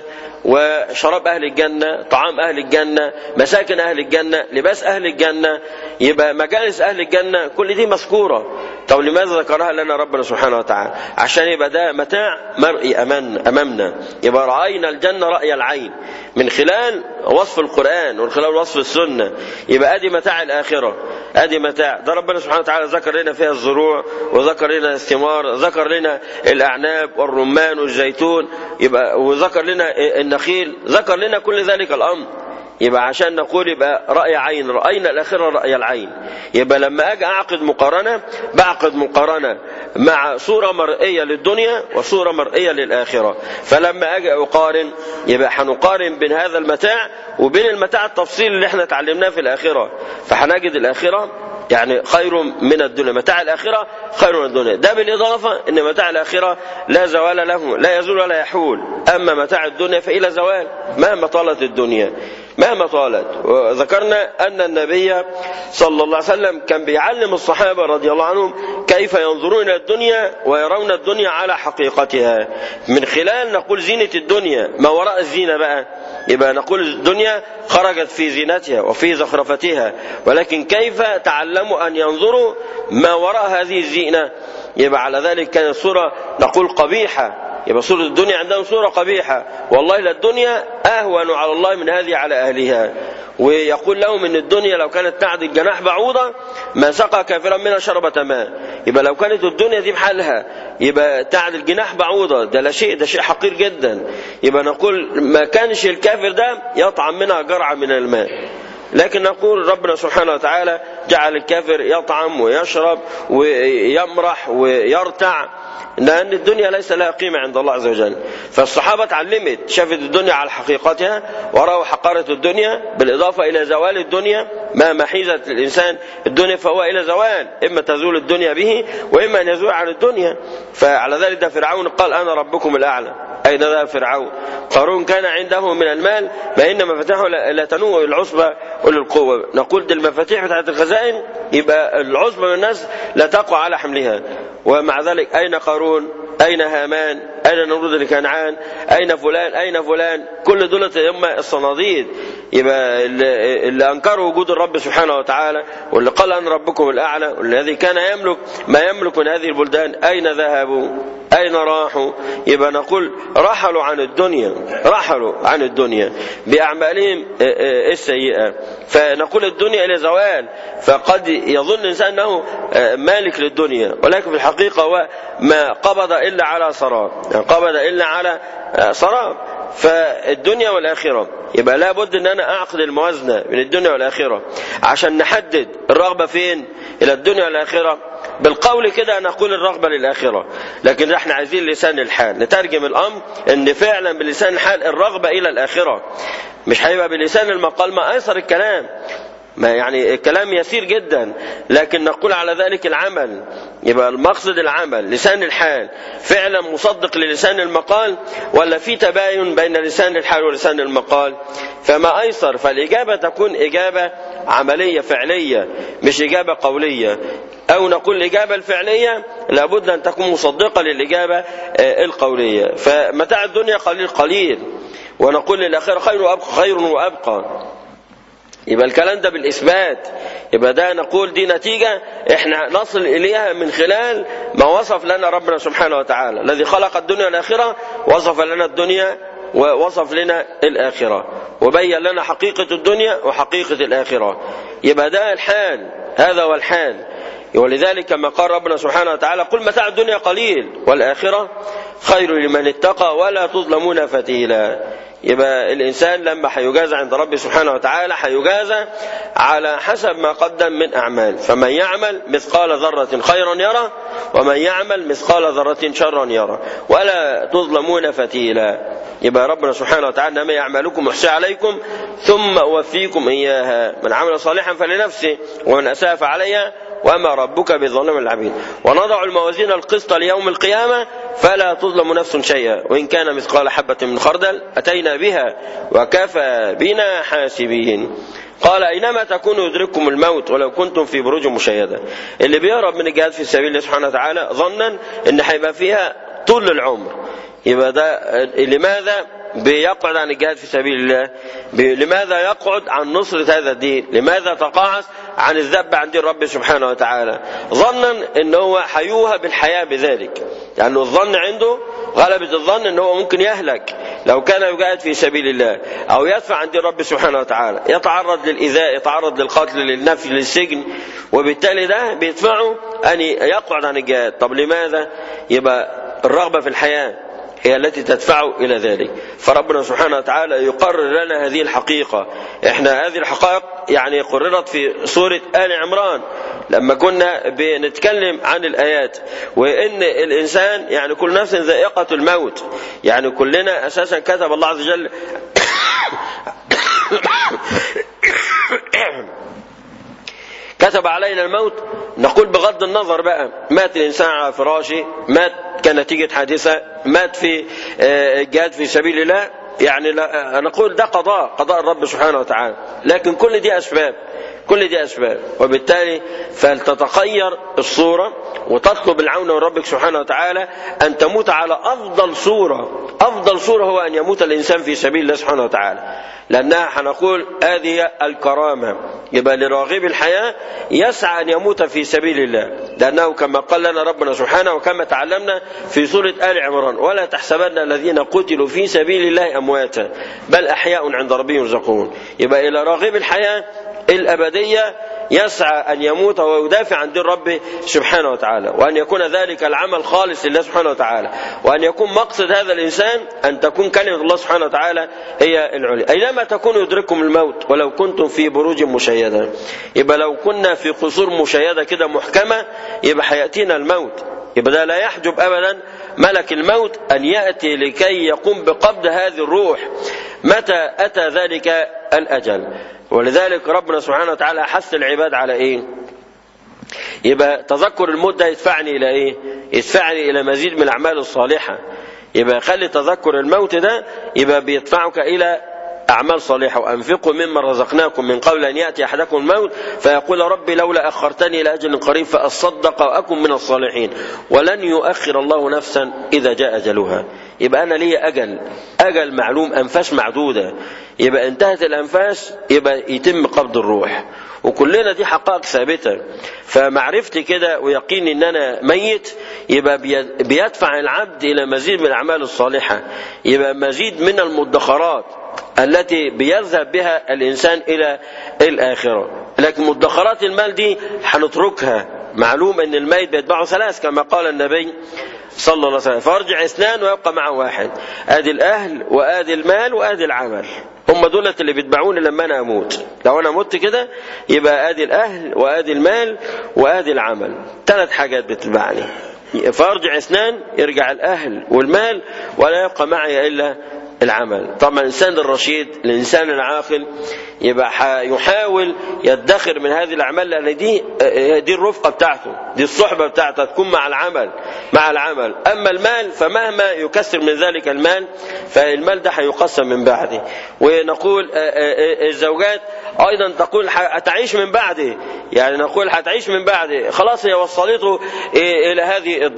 وشراب أهل الجنة طعام أهل الجنة مساكن أهل الجنة لباس أهل الجنة يبقى مجالس أهل الجنة كل دي مذكورة طب لماذا ذكرها لنا ربنا سبحانه وتعالى عشان يبقى ده متاع مرئي أمان أمامنا يبقى رأينا الجنة رأي العين من خلال وصف القرآن ومن خلال وصف السنة يبقى أدي متاع الآخرة أدي متاع ده ربنا سبحانه وتعالى ذكر لنا فيها الزروع وذكر لنا الثمار ذكر لنا الأعناب والرمان والزيتون يبقى وذكر لنا النخيل ذكر لنا كل ذلك الأمر يبقى عشان نقول يبقى رأي عين رأينا الآخرة رأي العين يبقى لما أجي أعقد مقارنة بعقد مقارنة مع صورة مرئية للدنيا وصورة مرئية للآخرة فلما أجي أقارن يبقى هنقارن بين هذا المتاع وبين المتاع التفصيل اللي احنا اتعلمناه في الآخرة فهنجد الآخرة يعني خير من الدنيا متاع الآخرة خير من الدنيا ده بالإضافة أن متاع الآخرة لا زوال له لا يزول ولا يحول أما متاع الدنيا فإلى زوال مهما طالت الدنيا مهما طالت وذكرنا أن النبي صلى الله عليه وسلم كان بيعلم الصحابة رضي الله عنهم كيف ينظرون إلى الدنيا ويرون الدنيا على حقيقتها من خلال نقول زينة الدنيا ما وراء الزينة بقى يبقى نقول الدنيا خرجت في زينتها وفي زخرفتها ولكن كيف تعلموا أن ينظروا ما وراء هذه الزينة يبقى على ذلك كانت صورة نقول قبيحة يبقى صورة الدنيا عندهم صورة قبيحة والله لا الدنيا أهون على الله من هذه على أهلها ويقول لهم ان الدنيا لو كانت تعدل جناح بعوضة ما سقى كافرا منها شربة ماء يبقى لو كانت الدنيا دي بحالها يبقى تعدل جناح بعوضة ده لا شيء ده شيء حقير جدا يبقى نقول ما كانش الكافر ده يطعم منها جرعة من الماء لكن نقول ربنا سبحانه وتعالى جعل الكافر يطعم ويشرب ويمرح ويرتع لأن الدنيا ليس لها قيمة عند الله عز وجل فالصحابة اتعلمت شافت الدنيا على حقيقتها ورأوا حقارة الدنيا بالإضافة إلى زوال الدنيا ما محيزة الإنسان الدنيا فهو إلى زوال إما تزول الدنيا به وإما أن يزول عن الدنيا فعلى ذلك ده فرعون قال أنا ربكم الأعلى أين ذهب فرعون قارون كان عنده من المال ما إن مفاتيحه لا تنوء العصبة أولي القوة نقول دي المفاتيح بتاعت الخزائن يبقى العصبة من الناس لا تقوى على حملها ومع ذلك أين قارون أين هامان أين نمرود لكنعان أين فلان أين فلان كل دول هم الصناديد يبقى اللي, اللي أنكروا وجود الرب سبحانه وتعالى واللي قال أن ربكم الأعلى والذي كان يملك ما يملك من هذه البلدان أين ذهبوا أين راحوا يبقى نقول رحلوا عن الدنيا رحلوا عن الدنيا بأعمالهم السيئة فنقول الدنيا إلى زوال فقد يظن الإنسان أنه مالك للدنيا ولكن في الحقيقة هو ما قبض إلا على سراب قبض إلا على سراب فالدنيا والآخرة يبقى لابد ان انا اعقد الموازنة من الدنيا والآخرة عشان نحدد الرغبة فين الى الدنيا والآخرة بالقول كده نقول الرغبة للآخرة لكن احنا عايزين لسان الحال نترجم الأمر ان فعلا بلسان الحال الرغبة إلى الآخرة مش هيبقى بلسان المقال ما أيسر الكلام ما يعني الكلام يسير جدا لكن نقول على ذلك العمل يبقى المقصد العمل لسان الحال فعلا مصدق للسان المقال ولا في تباين بين لسان الحال ولسان المقال فما أيسر فالإجابة تكون إجابة عملية فعلية مش إجابة قولية أو نقول الإجابة الفعلية لابد أن تكون مصدقة للإجابة القولية فمتاع الدنيا قليل قليل ونقول للآخرة خير وأبقى خير وأبقى يبقى الكلام ده بالإثبات يبقى ده نقول دي نتيجة احنا نصل إليها من خلال ما وصف لنا ربنا سبحانه وتعالى الذي خلق الدنيا والآخرة وصف لنا الدنيا ووصف لنا الآخرة وبين لنا حقيقة الدنيا وحقيقة الآخرة يبقى ده الحال هذا هو الحال ولذلك كما قال ربنا سبحانه وتعالى قل متاع الدنيا قليل والآخرة خير لمن اتقى ولا تظلمون فتيلا يبقى الإنسان لما هيجازى عند ربه سبحانه وتعالى هيجازى على حسب ما قدم من أعمال فمن يعمل مثقال ذرة خيرا يرى ومن يعمل مثقال ذرة شرا يرى ولا تظلمون فتيلا يبقى ربنا سبحانه وتعالى ما يعملكم يحصي عليكم ثم أوفيكم إياها من عمل صالحا فلنفسه ومن أساء فعليها وما ربك بظلام العبيد ونضع الموازين القسط ليوم القيامة فلا تظلم نفس شيئا وإن كان مثقال حبة من خردل أتينا بها وكفى بنا حاسبين قال أينما تكونوا يدرككم الموت ولو كنتم في بروج مشيدة اللي بيهرب من الجهاد في سبيل الله سبحانه وتعالى ظنا ان هيبقى فيها طول العمر يبقى ده لماذا بيقعد عن الجهاد في سبيل الله لماذا يقعد عن نصرة هذا الدين لماذا تقاعس عن الذب عن دين رب سبحانه وتعالى ظنا ان هو حيوها بالحياة بذلك لأنه يعني الظن عنده غلبة الظن ان هو ممكن يهلك لو كان يجاهد في سبيل الله او يدفع عن دين رب سبحانه وتعالى يتعرض للإيذاء يتعرض للقتل للنفي للسجن وبالتالي ده بيدفعه أن يقعد عن الجهاد طب لماذا يبقى الرغبة في الحياة هي التي تدفعه إلى ذلك فربنا سبحانه وتعالى يقرر لنا هذه الحقيقة احنا هذه الحقائق يعني قررت في سورة آل عمران لما كنا بنتكلم عن الآيات وإن الإنسان يعني كل نفس ذائقة الموت يعني كلنا أساسا كتب الله عز وجل كتب علينا الموت نقول بغض النظر بقى مات الإنسان على فراشه مات كنتيجة حادثة مات في جهاد في سبيل الله يعني لا نقول ده قضاء قضاء الرب سبحانه وتعالى لكن كل دي أسباب كل دي أسباب وبالتالي فلتتغير الصورة وتطلب العون من ربك سبحانه وتعالى أن تموت على أفضل صورة أفضل صورة هو أن يموت الإنسان في سبيل الله سبحانه وتعالى لأنها هنقول هذه الكرامة يبقى لراغب الحياة يسعى أن يموت في سبيل الله لأنه كما قال لنا ربنا سبحانه وكما تعلمنا في سورة آل عمران ولا تحسبن الذين قتلوا في سبيل الله أمواتا بل أحياء عند ربهم يرزقون يبقى إلى راغب الحياة الأبدية يسعى أن يموت ويدافع عن دين ربه سبحانه وتعالى وأن يكون ذلك العمل خالص لله سبحانه وتعالى وأن يكون مقصد هذا الإنسان أن تكون كلمة الله سبحانه وتعالى هي العليا أينما تكون يدرككم الموت ولو كنتم في بروج مشيدة يبقى لو كنا في قصور مشيدة كده محكمة يبقى هيأتينا الموت يبقى ده لا يحجب أبدا ملك الموت أن يأتي لكي يقوم بقبض هذه الروح متى أتى ذلك الأجل ولذلك ربنا سبحانه وتعالى حث العباد على ايه يبقى تذكر الموت ده يدفعني الى ايه يدفعني الى مزيد من الاعمال الصالحه يبقى خلي تذكر الموت ده يبقى بيدفعك الى أعمال صالحة وأنفقوا مما رزقناكم من قبل أن يأتي أحدكم الموت فيقول ربي لولا أخرتني إلى أجل قريب فأصدق وأكن من الصالحين ولن يؤخر الله نفسا إذا جاء أجلها يبقى أنا لي أجل أجل معلوم أنفاس معدودة يبقى انتهت الأنفاس يبقى يتم قبض الروح وكلنا دي حقائق ثابتة فمعرفتي كده ويقيني ان انا ميت يبقى بيدفع العبد الى مزيد من الاعمال الصالحة يبقى مزيد من المدخرات التي بيذهب بها الانسان الى الاخرة لكن مدخرات المال دي هنتركها معلوم ان الميت بيتبعه ثلاث كما قال النبي صلى الله عليه وسلم فارجع اثنان ويبقى معه واحد ادي الاهل وادي المال وادي العمل هم دولت اللي بيتبعوني لما انا اموت لو انا مت كده يبقى ادي الاهل وادي المال وادي العمل ثلاث حاجات بتتبعني فارجع اثنان يرجع الاهل والمال ولا يبقى معي الا العمل طبعا الانسان الرشيد الانسان العاقل يبقى يحاول يدخر من هذه الاعمال لان دي دي الرفقه بتاعته دي الصحبه بتاعته تكون مع العمل مع العمل اما المال فمهما يكسر من ذلك المال فالمال ده هيقسم من بعده ونقول الزوجات ايضا تقول هتعيش من بعده يعني نقول هتعيش من بعده خلاص هي وصلته الى هذه الدار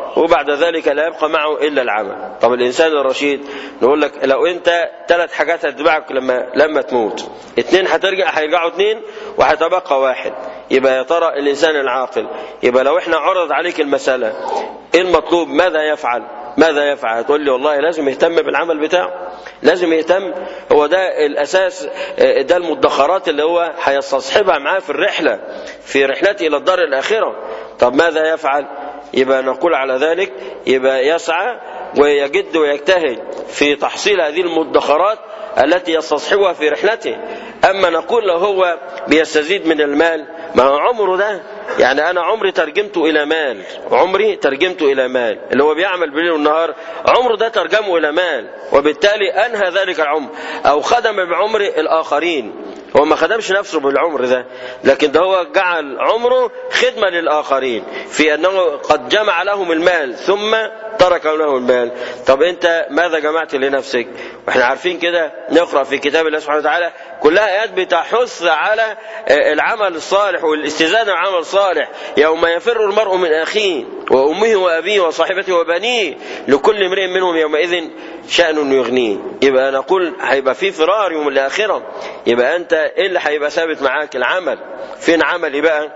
وبعد ذلك لا يبقى معه إلا العمل طب الإنسان الرشيد نقول لك لو أنت ثلاث حاجات هتتبعك لما لما تموت اثنين هترجع هيرجعوا اثنين وهيتبقى واحد يبقى يا ترى الإنسان العاقل يبقى لو احنا عرض عليك المسألة ايه المطلوب ماذا يفعل ماذا يفعل تقول لي والله لازم يهتم بالعمل بتاعه لازم يهتم هو ده الأساس ده المدخرات اللي هو هيستصحبها معاه في الرحلة في رحلته إلى الدار الآخرة طب ماذا يفعل يبقى نقول على ذلك يبقى يسعى ويجد ويجتهد في تحصيل هذه المدخرات التي يستصحبها في رحلته أما نقول له هو بيستزيد من المال ما هو عمره ده يعني أنا عمري ترجمته إلى مال عمري ترجمته إلى مال اللي هو بيعمل بالليل والنهار عمره ده ترجمه إلى مال وبالتالي أنهى ذلك العمر أو خدم بعمر الآخرين هو ما خدمش نفسه بالعمر ده لكن ده هو جعل عمره خدمة للآخرين في أنه قد جمع لهم المال ثم ترك له المال طب أنت ماذا جمعت لنفسك واحنا عارفين كده نقرأ في كتاب الله سبحانه وتعالى كلها آيات بتحث على العمل الصالح والاستزادة العمل الصالح يوم يفر المرء من أخيه وأمه وأبيه وصاحبته وبنيه لكل امرئ منهم يومئذ شأن يغنيه يبقى نقول هيبقى في فرار يوم الآخرة يبقى أنت إيه اللي هيبقى ثابت معاك العمل فين عملي بقى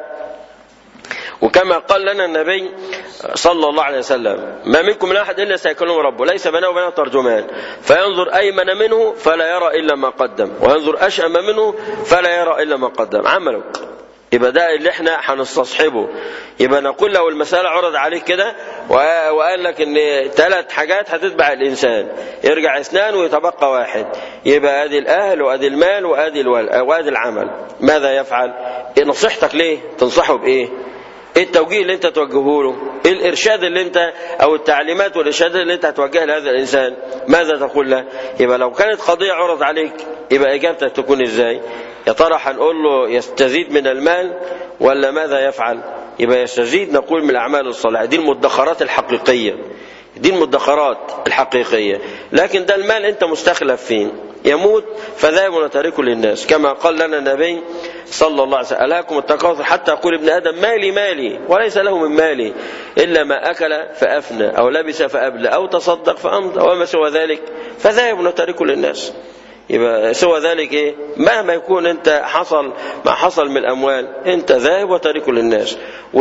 وكما قال لنا النبي صلى الله عليه وسلم ما منكم من احد الا سيكلمه ربه ليس بينه وبينه ترجمان فينظر ايمن منه فلا يرى الا ما قدم وينظر اشأم منه فلا يرى الا ما قدم عملك يبقى ده اللي احنا هنستصحبه يبقى نقول لو المسألة عرض عليك كده وقال لك ان ثلاث حاجات هتتبع الانسان يرجع اثنان ويتبقى واحد يبقى ادي الاهل وادي المال وادي وادي العمل ماذا يفعل نصيحتك ليه تنصحه بايه ايه التوجيه اللي انت توجهه له ايه الارشاد اللي انت او التعليمات والارشادات اللي انت هتوجهها لهذا الانسان ماذا تقول له يبقى لو كانت قضيه عرض عليك يبقى اجابتك تكون ازاي يا ترى هنقول له يستزيد من المال ولا ماذا يفعل يبقى يستزيد نقول من الاعمال الصالحه دي المدخرات الحقيقيه دي المدخرات الحقيقيه لكن ده المال انت مستخلف فيه يموت فذهب وتركه للناس كما قال لنا النبي صلى الله عليه وسلم ألهاكم التكاثر حتى يقول ابن آدم مالي مالي وليس له من مالي إلا ما أكل فأفنى أو لبس فأبلى أو تصدق فأمضى وما سوى ذلك فذهب وتركه للناس يبقى سوى ذلك ايه مهما يكون انت حصل ما حصل من الاموال انت ذاهب وتاركه للناس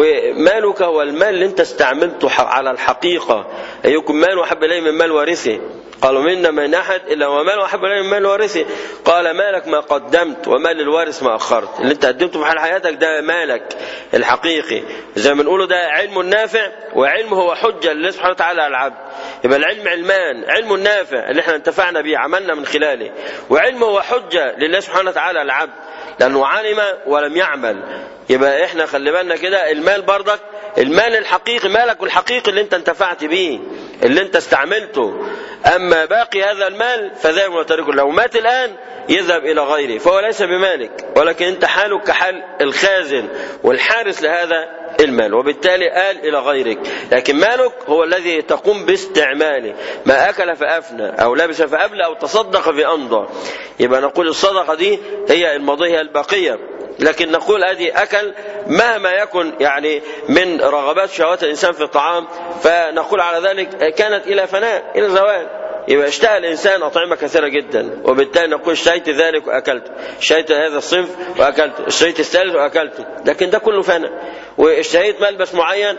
ومالك هو المال اللي انت استعملته على الحقيقه ايكم مال وحب اليه من مال وارثه قالوا منا من احد الا ومال وحب اليه من مال وارثه قال مالك ما قدمت ومال الوارث ما اخرت اللي انت قدمته في حال حياتك ده مالك الحقيقي زي ما بنقوله ده علم نافع وعلم هو حجه لله سبحانه وتعالى على العبد يبقى العلم علمان علم نافع اللي احنا انتفعنا به عملنا من خلاله وعلم هو حجه لله سبحانه وتعالى على العبد لانه علم ولم يعمل يبقى احنا خلي بالنا كده المال برضك المال الحقيقي مالك الحقيقي اللي انت انتفعت بيه اللي انت استعملته اما باقي هذا المال فذهب وتركه لو مات الان يذهب الى غيره فهو ليس بمالك ولكن انت حالك كحال الخازن والحارس لهذا المال وبالتالي قال الى غيرك لكن مالك هو الذي تقوم باستعماله ما اكل فافنى او لبس فابلى او تصدق فامضى يبقى نقول الصدقه دي هي الماضيه الباقيه لكن نقول ادي اكل مهما يكن يعني من رغبات شهوات الانسان في الطعام فنقول على ذلك كانت الى فناء الى زوال يبقى اشتهى الانسان اطعمه كثيره جدا وبالتالي نقول اشتهيت ذلك واكلته اشتهيت هذا الصنف واكلته اشتهيت الثالث واكلته لكن ده كله فنى واشتهيت ملبس معين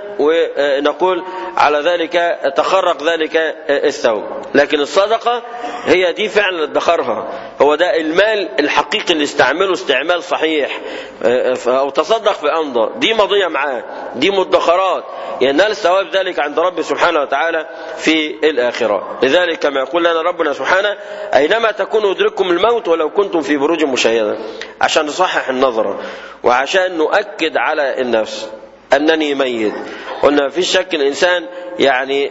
ونقول على ذلك تخرق ذلك الثوب لكن الصدقه هي دي فعلا ادخرها هو ده المال الحقيقي اللي استعمله استعمال صحيح او تصدق في امضى دي مضيه معاه دي مدخرات ينال ثواب ذلك عند رب سبحانه وتعالى في الاخره لذلك كما يقول لنا ربنا سبحانه اينما تكونوا يدرككم الموت ولو كنتم في بروج مشيده عشان نصحح النظره وعشان نؤكد على النفس أنني ميت قلنا في شك الإنسان يعني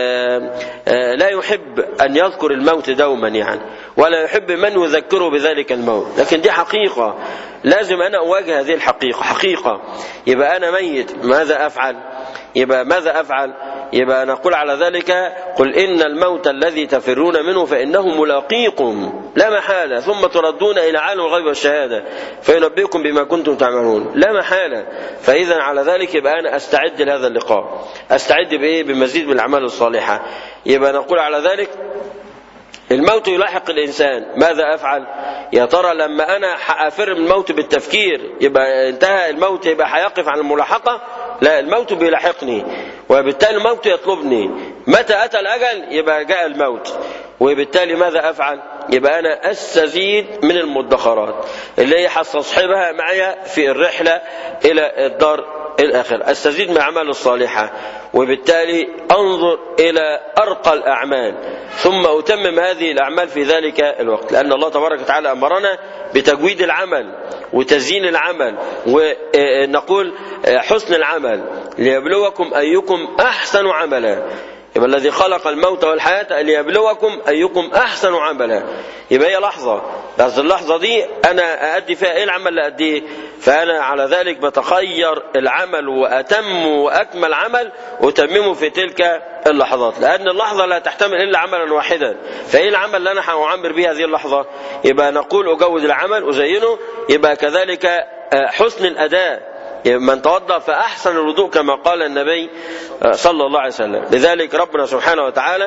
آآ آآ لا يحب أن يذكر الموت دوما يعني ولا يحب من يذكره بذلك الموت لكن دي حقيقة لازم أنا أواجه هذه الحقيقة حقيقة يبقى أنا ميت ماذا أفعل يبقى ماذا أفعل يبقى نقول على ذلك قل إن الموت الذي تفرون منه فإنه ملاقيكم لا محالة ثم تردون إلى عالم الغيب والشهادة فينبئكم بما كنتم تعملون لا محالة فإذا على ذلك يبقى أنا أستعد لهذا اللقاء أستعد بإيه بمزيد من الأعمال الصالحة يبقى نقول على ذلك الموت يلاحق الإنسان ماذا أفعل يا ترى لما أنا أفر من الموت بالتفكير يبقى انتهى الموت يبقى هيقف عن الملاحقة لا الموت بيلاحقني وبالتالي الموت يطلبني متى أتى الأجل يبقى جاء الموت وبالتالي ماذا أفعل يبقى أنا أستزيد من المدخرات اللي هي هستصحبها معي في الرحلة إلى الدار الآخر أستزيد من الأعمال الصالحة وبالتالي أنظر إلى أرقى الأعمال ثم أتمم هذه الأعمال في ذلك الوقت لأن الله تبارك وتعالى أمرنا بتجويد العمل وتزيين العمل ونقول حسن العمل ليبلوكم أيكم أحسن عملا يبقى الذي خلق الموت والحياة ليبلوكم أيكم أحسن عملا يبقى هي لحظة بس اللحظة دي أنا أأدي فيها إيه العمل اللي أديه فأنا على ذلك بتخير العمل وأتم وأكمل عمل أتممه في تلك اللحظات لأن اللحظة لا تحتمل إلا عملا واحدا فإيه العمل اللي أنا هأعمر به هذه اللحظة يبقى نقول أجود العمل أزينه يبقى كذلك حسن الأداء من توضأ فأحسن الوضوء كما قال النبي صلى الله عليه وسلم لذلك ربنا سبحانه وتعالى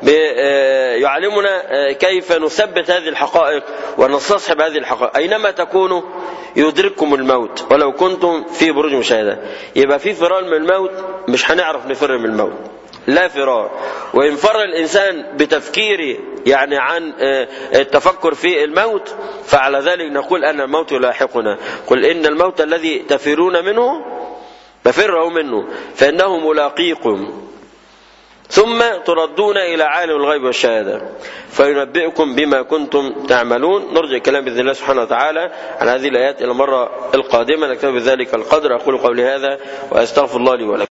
يعلمنا كيف نثبت هذه الحقائق ونستصحب هذه الحقائق أينما تكونوا يدرككم الموت ولو كنتم في بروج مشاهدة يبقى في فرار من الموت مش هنعرف نفر من الموت لا فرار وإن فر الإنسان بتفكيره يعني عن التفكر في الموت فعلى ذلك نقول أن الموت يلاحقنا قل إن الموت الذي تفرون منه ففروا منه فإنه ملاقيكم ثم تردون إلى عالم الغيب والشهادة فينبئكم بما كنتم تعملون نرجع الكلام بإذن الله سبحانه وتعالى عن هذه الآيات إلى المرة القادمة نكتب بذلك القدر أقول قولي هذا وأستغفر الله لي ولكم